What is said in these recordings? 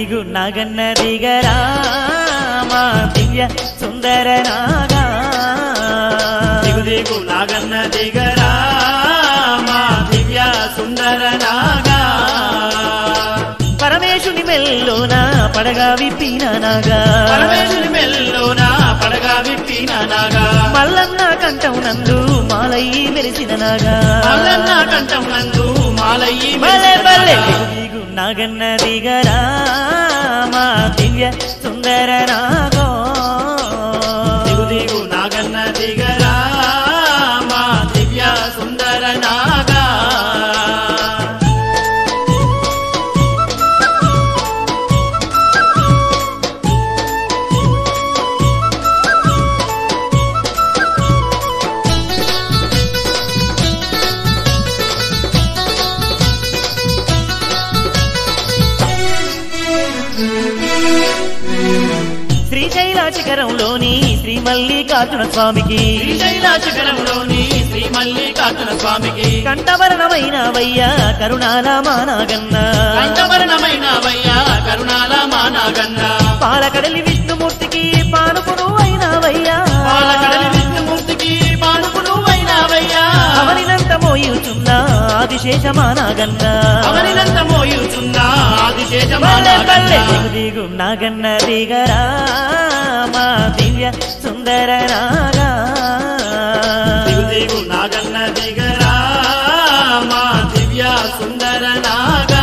దిగు నాగన్న దిగరా మా దివ్య సుందర నాగా దిగు దిగు నాగన్న దిగరా మా దివ్య సుందర నాగా పరమేశుని మెల్లోన పడగా విప్పిన నాగా పరమేశ్వరి మెల్లోన పడగా విప్పిన నాగా మల్లన్న కంఠం నందు మాలయ్యి మెరిసిన నాగా మల్లన్న కంఠం నందు మాలయ్యి బలే బలే మెరిసిన దిగు దిగు నాగన్న దిగరా మా దివ్య సుందర నాగో దిగు దిగు నాగన్న దిగరా మా దివ్య సుందర నాగా శ్రీశైల శిఖరంలోని శ్రీ మల్లికార్జున స్వామికి శ్రీశైల శిఖరంలోని శ్రీ మల్లికార్జున స్వామికి కంఠవరణమైన వయ్య కరుణాల మానాగన్న కంఠవర్ణమైన వయ్య కరుణాల మానాగన్న పాలకడలి విష్ణుమూర్తికి పానుపును అయిన వయ్యా పాలకడలి విష్ణుమూర్తికి పానుపును అయినావయ్యా అవనినంత మోయుచున్న ఆదిశేష మానాగన్న అవనినంత మోయుచున్న ఆదిశేష బల్లె బల్లె మానాగన్న దిగు దిగు నాగన్న దిగరా మా దివ్య సుందర నాగా దిగు దిగు నాగన్న దిగరా మా దివ్య సుందర నాగా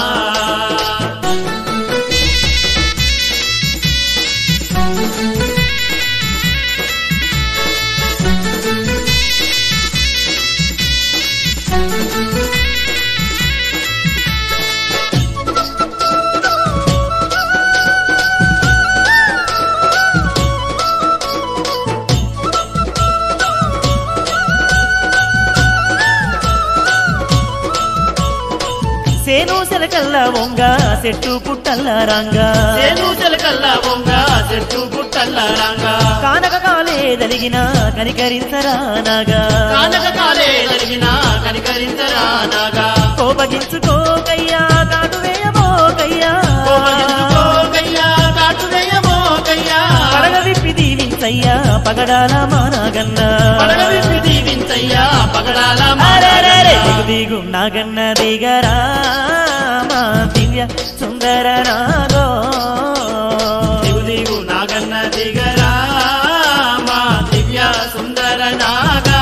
సేను సెలకల్ల వంగ చెట్టు పుట్టల్ల రంగా సేను చెలకల్లా బొంగ చెట్టు పుట్టల్ల రంగా కానక కాలే దలిగిన కనికరించరా నాగా కానక కాలే జరిగిన కనికరించరా నాగా కోపగించుకోకయ్యా కాటు వేయబోకయ్యా కోపగించుకోకయ్యా కాటు వేయబోకయ్యా పడగ విప్పి దీవించయ్యా పగడాల మానాగన్న పడగ విప్పి దీవించయ్యా పగడాల అరెరెరె, మానగన్న. దిగు దిగు నాగన్న దిగరా మా దివ్య సుందర నాగో దిగు దిగు నాగన్న దిగరా మా దివ్య సుందర నాగా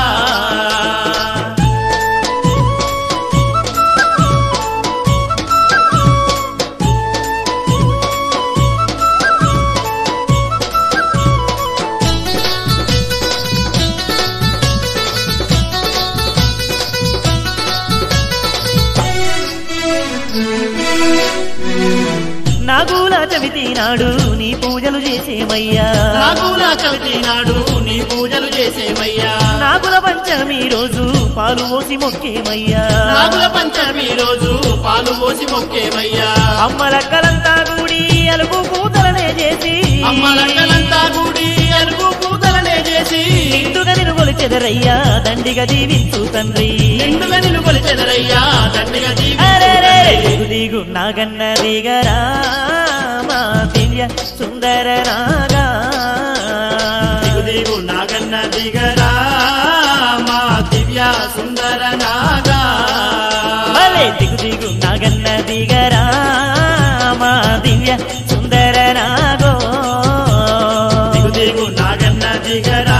నాగుల చవితి నాడు నీ పూజలు చేసేమయ్యా నాగుల చవితి నాడు నీ పూజలు చేసేమయ్యా నాగుల పంచమి రోజు పాలు పోసి మొక్కేమయ్యా నాగుల పంచమి రోజు పాలు పోసి మొక్కేమయ్యా అమ్మల కలంతా కూడి అలుగు కూతలనే చేసి అమ్మలంగలంతా కూడి అరుగు పూతలనే చేసి నిండుగా నిలుగొలిచెదరయ్యా దండిగా దీవించు తండ్రి నిండుగా నిలుగొలిచెదరయ్యా దండిగా అరెరెరె, జీవించు దిగు దిగు నాగన్న దిగరా మా దివ్య సుందర నాగా దిగు దిగు నాగన్న దిగరా మా దివ్య సుందర నాగా భలే దిగు దిగు నాగన్న దిగరా మా దివ్య సుందర నాగో దిగు దిగు నాగన్న దిగరా